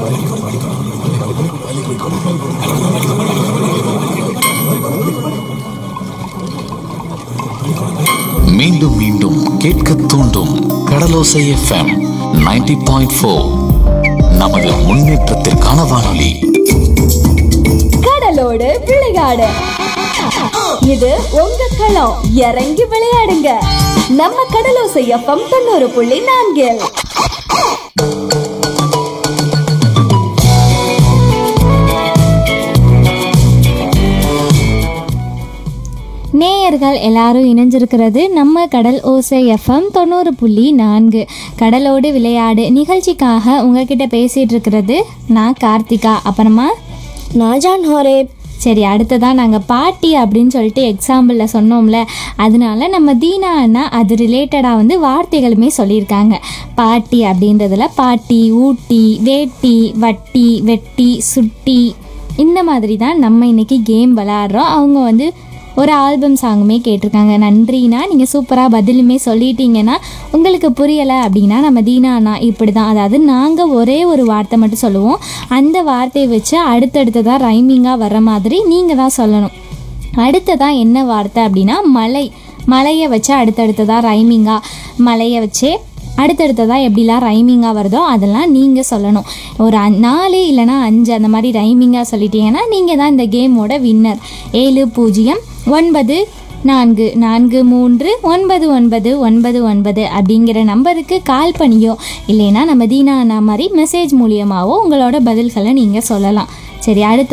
மீண்டும் மீண்டும் கேட்க தூண்டும் கடலோசை எஃப்எம் 90.4 பாயிண்ட் ஃபோர் நமது முன்னேற்றத்திற்கான வானொலி கடலோடு விளையாடு இது உங்க களம் இறங்கி விளையாடுங்க நம்ம கடலோசை எஃப்எம் தொண்ணூறு புள்ளி நான்கில் நேயர்கள் எல்லாரும் இணைஞ்சிருக்கிறது நம்ம கடல் ஓசை எஃப்எம் தொண்ணூறு புள்ளி நான்கு கடலோடு விளையாடு நிகழ்ச்சிக்காக உங்ககிட்ட பேசிட்டு இருக்கிறது நான் கார்த்திகா அப்புறமா நாஜான் ஹோரேப் சரி அடுத்ததான் நாங்கள் பாட்டி அப்படின்னு சொல்லிட்டு எக்ஸாம்பிளில் சொன்னோம்ல அதனால நம்ம தீனா அண்ணா அது ரிலேட்டடாக வந்து வார்த்தைகளுமே சொல்லியிருக்காங்க பாட்டி அப்படின்றதுல பாட்டி ஊட்டி வேட்டி வட்டி வெட்டி சுட்டி இந்த மாதிரி தான் நம்ம இன்னைக்கு கேம் விளாட்றோம் அவங்க வந்து ஒரு ஆல்பம் சாங்குமே கேட்டிருக்காங்க நன்றினா நீங்கள் சூப்பராக பதிலுமே சொல்லிட்டீங்கன்னா உங்களுக்கு புரியலை அப்படின்னா நம்ம தீனா அண்ணா இப்படி தான் அதாவது நாங்கள் ஒரே ஒரு வார்த்தை மட்டும் சொல்லுவோம் அந்த வார்த்தையை வச்சு அடுத்தடுத்ததாக ரைமிங்காக வர மாதிரி நீங்கள் தான் சொல்லணும் அடுத்ததான் என்ன வார்த்தை அப்படின்னா மலை மலையை வச்சு அடுத்தடுத்ததாக ரைமிங்காக மலையை வச்சே அடுத்தடுத்ததாக எப்படிலாம் ரைமிங்காக வருதோ அதெல்லாம் நீங்கள் சொல்லணும் ஒரு அ- நாலு இல்லைனா அஞ்சு அந்த மாதிரி ரைமிங்காக சொல்லிட்டீங்கன்னா நீங்கள் தான் இந்த கேமோட வின்னர் ஏழு பூஜ்ஜியம் ஒன்பது நான்கு நான்கு மூன்று ஒன்பது ஒன்பது ஒன்பது ஒன்பது அப்படிங்கிற நம்பருக்கு கால் பண்ணியோ இல்லைன்னா நம்ம தீனா அண்ணா மாதிரி மெசேஜ் மூலியமாகவோ உங்களோட பதில்களை நீங்கள் சொல்லலாம் சரி அடுத்து